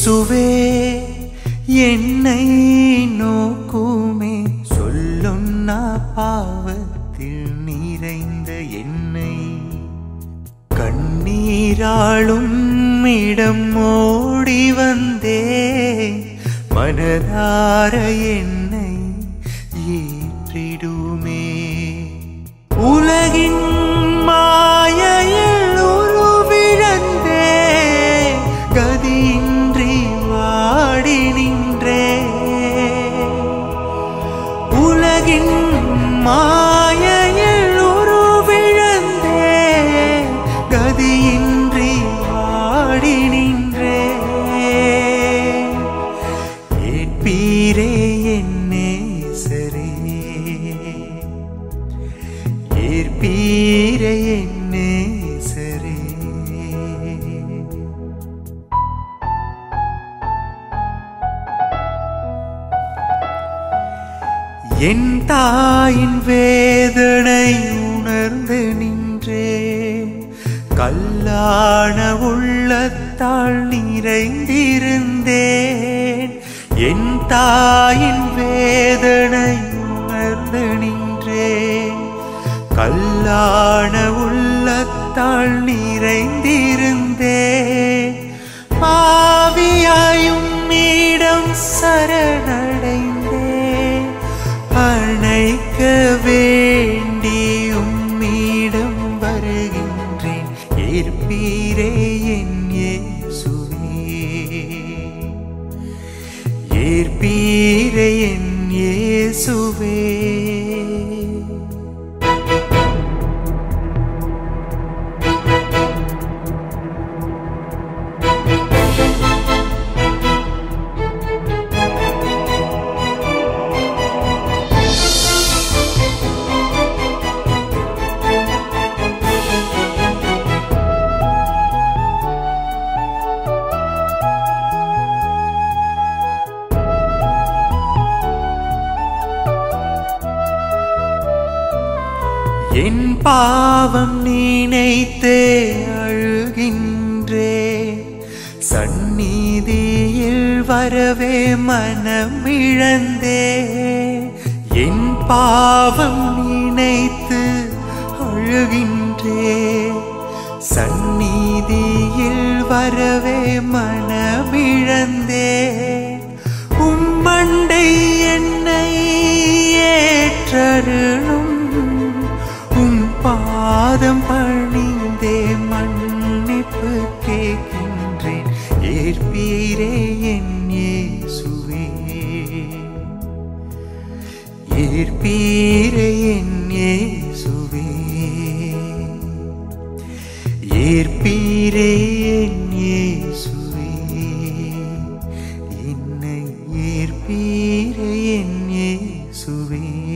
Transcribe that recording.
இயேசுவே என்னை நோக்குமே சொல்லுன்னா பாவத்தில் நிறைந்த என்னை கண்ணீராளும் இடம் ஓடி வந்தே மனதார என்னை ஏற்றிடுமே உலகின் மாயையில் உருவிழந்தே கதியின்றி வாடி நின்றே உலகின் மாயையில் உருவிழந்தே கதியின்றி வாடி நின்றே ஏற்பீரே என்னே சரே ஏற்பீரே என்னே சரே என் தாயின் வேதனை உணர்ந்து நின்றே கல்லான உள்ளத்தால் நிறைந்திருந்தேன் என் தாயின் வேதனை உணர்ந்து நின்றேன் கல்லான உள்ளத்தால் நிறைந்திருந்தேன் பாவியாயும் மீடம் சரணடைந்தேன் அணைக்க வேண்டியும் மீடம் வருகின்றேன் ஏற்பீரே என் இயேசுவே ஏற்பீரே என் இயேசுவே என் பாவம் நினைத்தே அழுகின்றே சந்நிதியில் வரவே மனமிழந்தே என் பாவம் நினைத்து அழுகின்றே சந்நிதியில் வரவே மனமிழந்தே உம்மண்டை என்னை ஏற்றருளும் உம் பாதம் பணிந்தே மன்னிப்பு கேட்கின்றேன் ஏற்பீரே என் இயேசுவே ஏற்பீரே என் இயேசுவே ஏற்பீரே என் இயேசுவே என்னை ஏற்பீரே என் இயேசுவே